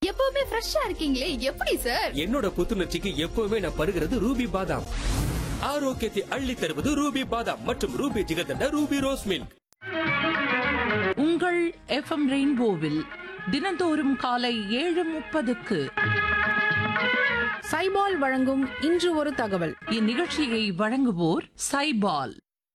எப்பவுமே ஃப்ரெஷ்ஷா இருக்கீங்களே எப்படி சார் என்னோட புத்துணர்ச்சிக்கு எப்பவுமே நான் பருகிறது ரூபி பாதாம் ஆரோக்கியத்தை அள்ளி தருவது ரூபி பாதாம் மற்றும் Ruby jigarthanda Ruby rose milk உங்கள் எஃப்எம் ரெயின்போவில் தினந்தோறும் காலை ஏழு முப்பதுக்கு சைபால் வழங்கும் இன்று ஒரு தகவல் இந்நிகழ்ச்சியை வழங்குவோர் சைபால்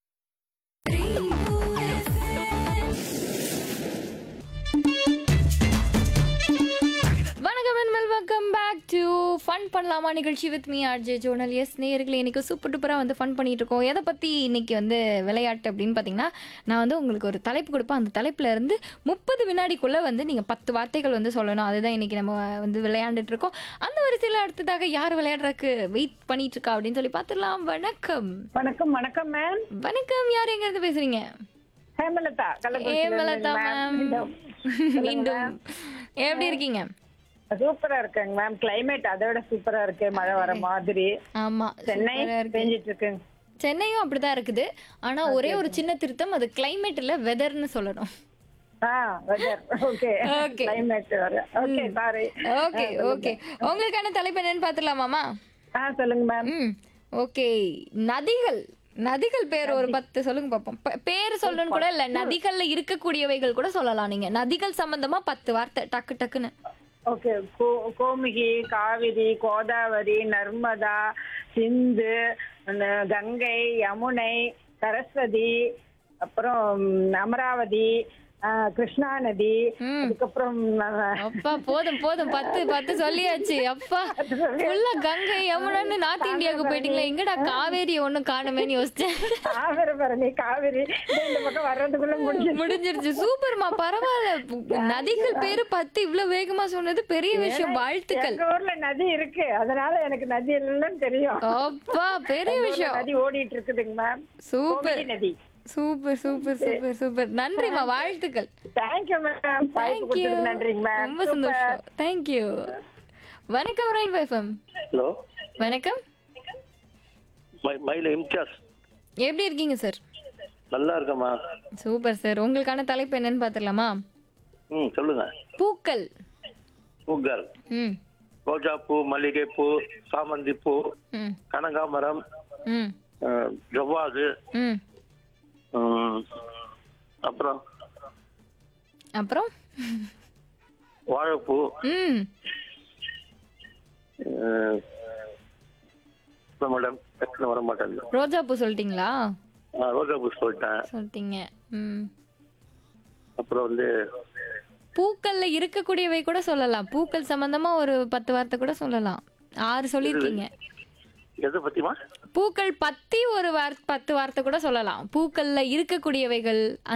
வணக்கம் and welcome back to fun பண்ணலாமா நிகழ்ச்சி with me RJ Jonal S நேயர்களே இன்னைக்கு சூப்பர் டூப்பராக வந்து ஃபன் பண்ணிட்டு இருக்கோம் எதை பற்றி இன்னைக்கு வந்து விளையாட்டு அப்படின்னு பார்த்தீங்கன்னா நான் வந்து உங்களுக்கு ஒரு தலைப்பு கொடுப்பேன் அந்த தலைப்புல இருந்து முப்பது வினாடிக்குள்ளே வந்து நீங்கள் பத்து வார்த்தைகள் வந்து சொல்லணும் அதுதான் இன்னைக்கு நம்ம வந்து விளையாண்டுட்டு இருக்கோம் அந்த வரிசையில் அடுத்ததாக யார் விளையாடுறதுக்கு வெயிட் பண்ணிட்டு இருக்கா அப்படின்னு சொல்லி பார்த்துடலாம் வணக்கம் வணக்கம் வணக்கம் மேம் வணக்கம் யார் எங்கேருந்து பேசுறீங்க ஹேமலதா ஏமலதா மேம் மீண்டும் எப்படி இருக்கீங்க சூப்பரா இருக்குங்க மேம் கிளைமேட் அதை விட சூப்பரா இருக்கு மழை வர மாதிரி ஆமா சென்னை சூப்பரா இருக்கு. பெஞ்சிட்டு இருக்குங்க சென்னையும் அப்படிதான் இருக்குது ஆனா ஒரே ஒரு சின்ன திருத்தம் அது climate இல்ல வெதர்னு சொல்லணும் ஆ வெதர் ஓகே Okay. கிளைமேட் வர ஓகே சாரி ஓகே ஓகே உங்களுக்கான தலைப்பு என்னன்னு பாத்துலாமாமா ஆ சொல்லுங்க மேம் ம் ஓகே நதிகள் நதிகள் பேர் ஒரு பத்து சொல்லுங்க பாப்போம் ப- பேர் சொல்லணும் கூட இல்ல நதிகள்ல இருக்கக்கூடியவைகள் கூட சொல்லலாம் நீங்க நதிகள் சம்பந்தமா பத்து வார்த்தை டக்கு டக்குன்னு ஓகே கோமுகி காவிரி கோதாவரி நர்மதா சிந்து அந்த கங்கை யமுனை சரஸ்வதி அப்புறம் அமராவதி ஆ, கிருஷ்ணா நதி ம். அதுக்கப்புறம் ஆ, அப்பா போதும் போதும் பத்து பத்து சொல்லியாச்சு அப்பா ஃபுல்லா கங்கை யமுனான்னு நார்த் இந்தியாவுக்கு போயிட்டீங்களா எங்கடா காவேரி ஒண்ணும் காணுமேன்னு யோசிச்சேன் தாமிரபரணி காவிரி இதோ இந்த பக்கம் வர்றதுக்குள்ள முடிஞ்சு முடிஞ்சிருச்சு சூப்பர்மா பரவாயில்ல நதிகள் பேரு பத்து இவ்வளவு வேகமா சொன்னது பெரிய விஷயம் வாழ்த்துக்கள் எங்க ஊர்ல நதி இருக்கு அதனால எனக்கு நதி எல்லாம் தெரியும் அப்பா பெரிய எங்க ஊர்ல விஷயம் நதி ஓடிட்டு இருக்குதுங்க மேம் சூப்பர் கோமதி நதி சூப்பர் சூப்பர் சூப்பர் சூப்பர் நன்றிமா வாழ்த்துக்கள் தேங்க்யூ மேம் வாய்ப்பு தேங்க்யூ கொடுத்ததுக்கு நன்றிங்க மேம் ரொம்ப சந்தோஷம் தேங்க்யூ வணக்கம் ரைன் எஃப்எம் ஹலோ வணக்கம் மை மயில இம்தியாஸ் எப்படி இருக்கீங்க சார் நல்லா இருக்கம்மா சூப்பர் சார் உங்களுக்கான தலைப்பு என்னன்னு பாத்துடலாமா ம் சொல்லுங்க பூக்கள் பூக்கள் ம் ரோஜா பூ மல்லிகை பூ சாமந்தி பூ ம் கனகாமரம் ம் அஹ், ஜவ்வாது ம் ம், அப்புறம் அப்புறம் வாழைப்பூ ம் அஹ், அப்புறம் மேடம் டக்குனு வர மாட்டேன் ரோஜா பூ சொல்லிட்டீங்களா ஆ, ரோஜா பூ சொல்லிட்டேன் சொல்லிட்டீங்க ம் அப்புறம் வந்து பூக்கள்ல இருக்கக்கூடியவை கூட சொல்லலாம் பூக்கள் சம்பந்தமா ஒரு பத்து வார்த்தை கூட சொல்லலாம் ஆறு சொல்லியிருக்கீங்க எதை பத்திமா பூக்கள் பத்தி ஒரு வார் பத்து வார்த்தை கூட சொல்லலாம் பூக்கள்ல இருக்கக்கூடியவைகள்